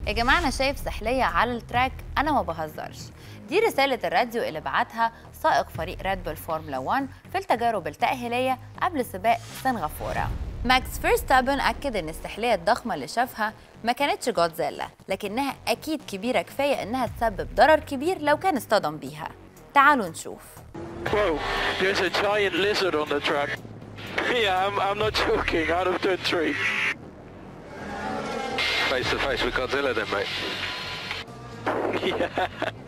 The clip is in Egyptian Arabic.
يا جماعة أنا شايف سحلية على التراك أنا ما بهزرش دي رسالة الراديو اللي بعتها سائق فريق ريد بول فورمولا 1 في التجارب التأهيلية قبل سباق سنغافورة ماكس فيرستابن أكد إن السحلية الضخمة اللي شافها ما كانتش جودزيلا لكنها أكيد كبيرة كفاية إنها تسبب ضرر كبير لو كان اصطدم بيها تعالوا نشوف Whoa, there's a giant lizard on the track. yeah, I'm, I'm not joking. Out of turn three. Face to face with Godzilla then, mate. Yeah.